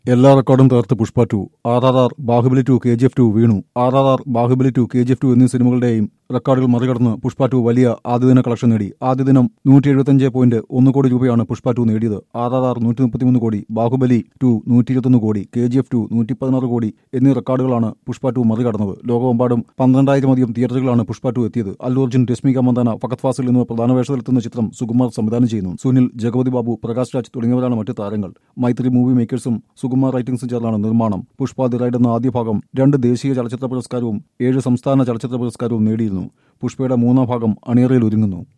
എല്ലാ റെക്കോർഡും തകർത്ത് Pushpa two R R R Baahubali two K G F two വീണു R R R Baahubali two K G F two എന്നീ സിനിമകളുടെയും റെക്കോർഡുകൾ മറികടന്ന് പുഷ്പ ടു വലിയ ആദ്യദിന കളക്ഷൻ നേടി ആദ്യ ദിനം നൂറ്റി എഴുപത്തിയഞ്ച് പോയിന്റ് ഒന്ന് കോടി രൂപയാണ് പുഷ്പ ടു നേടിയത് ആർ ആർ ആർ നൂറ്റി മുപ്പത്തിമൂന്ന് കോടി ബാഹുബലി ടു നൂറ്റി ഇരുപത്തൊന്ന് കോടി കെ ജി എഫ് ടു നൂറ്റി പതിനാറ് കോടി എന്നീ റെക്കോർഡുകളാണ് പുഷ്പ ടു മറികടന്നത് ലോകമെമ്പാടും പന്ത്രണ്ടായിരമധികം തിയേറ്ററുകളാണ് പുഷ്പ ടു എത്തിയത് അല്ലു അർജുൻ രശ്മിക മന്ദാന ഫഹദ് ഫാസിൽ എന്നിവർ പ്രധാന വേഷത്തിലെത്തുന്ന ചിത്രം സുകുമാർ സംവിധാനം ചെയ്യുന്നു സുനിൽ ജഗവതി ബാബു പ്രകാശ് രാജ് തുടങ്ങിയവരാണ് മറ്റ് താരങ്ങൾ മൈത്രി മൂവി മേക്കേഴ്സും സുകുമാർ റൈറ്റിംഗ്സും ചേർന്നാണ് നിർമ്മാണം പുഷ്പ ദി റൈഡ് എന്ന ആദ്യ ഭാഗം രണ്ട് ദേശീയ ചലച്ചിത്ര പുരസ്കാരവും ഏഴ് സംസ്ഥാന ചലച്ചിത്ര പുരസ്കാരവും നേടിയിരുന്നു പുഷ്പയുടെ മൂന്നാം ഭാഗം അണിയറയിൽ ഒരുങ്ങുന്നു